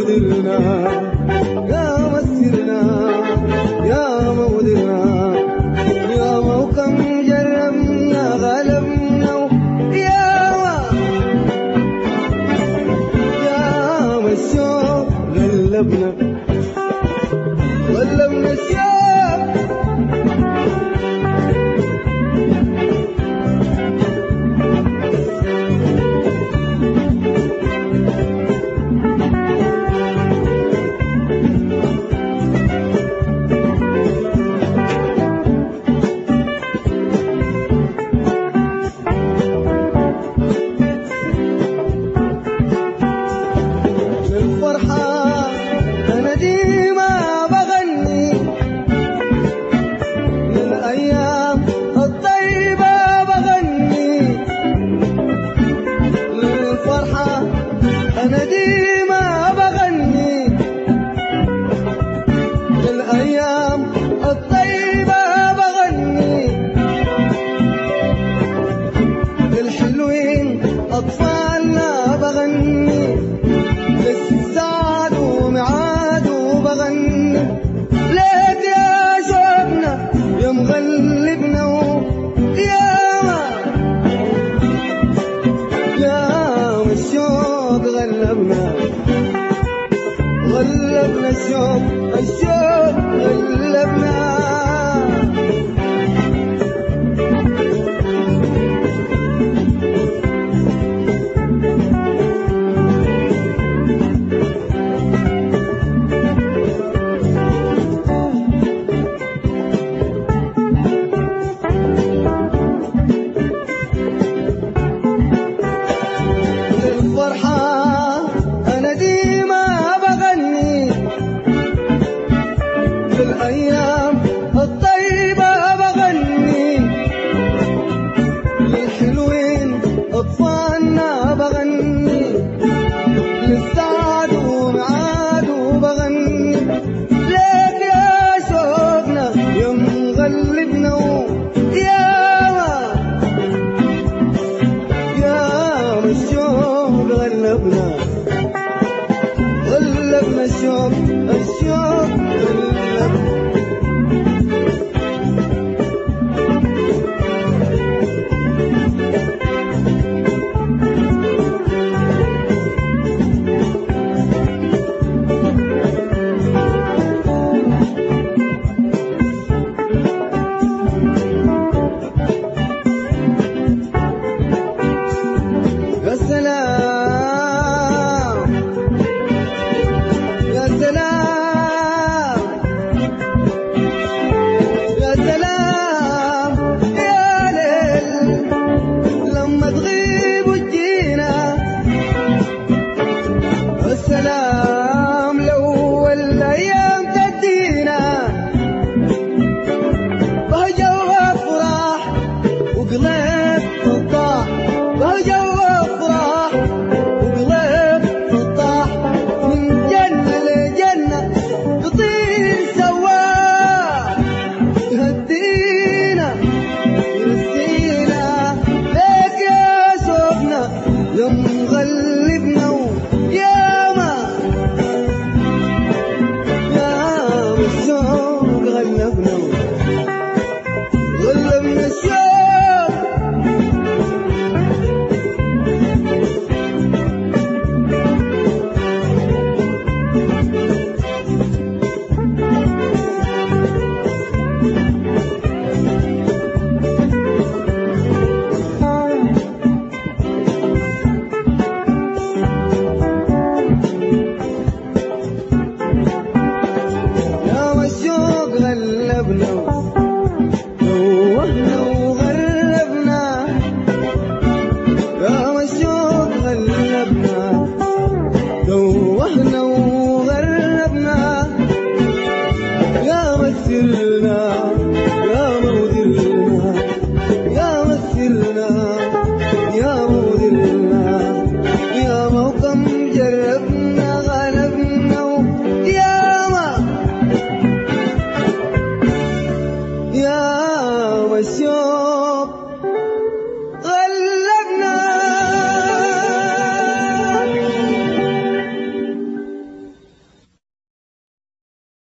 مودرنا يا مسرنا يا مودرنا يا موكم جربنا غلبنا يا يا مشوق غلبنا غلبنا الشوق الفرحة أنا ديما بغني للأيام الطيبة بغني للفرحة أنا ديما بغني للأيام الطيبة بغني للحلوين أطفالنا بغني للسعد ومعاد وبغني ليت يا شوقنا يا مغلبنا يا يا الشوق غلبنا غلبنا الشوق الشوق غلبنا الفرحة أنا ديما بغني في الأيام الطيبة بغني للحلوين أطفالنا بغني للسعد ومعاد وبغني ليك يا شوقنا يا مغلبنا يا يا الشوق غلبنا غلبنا الشوق الشوق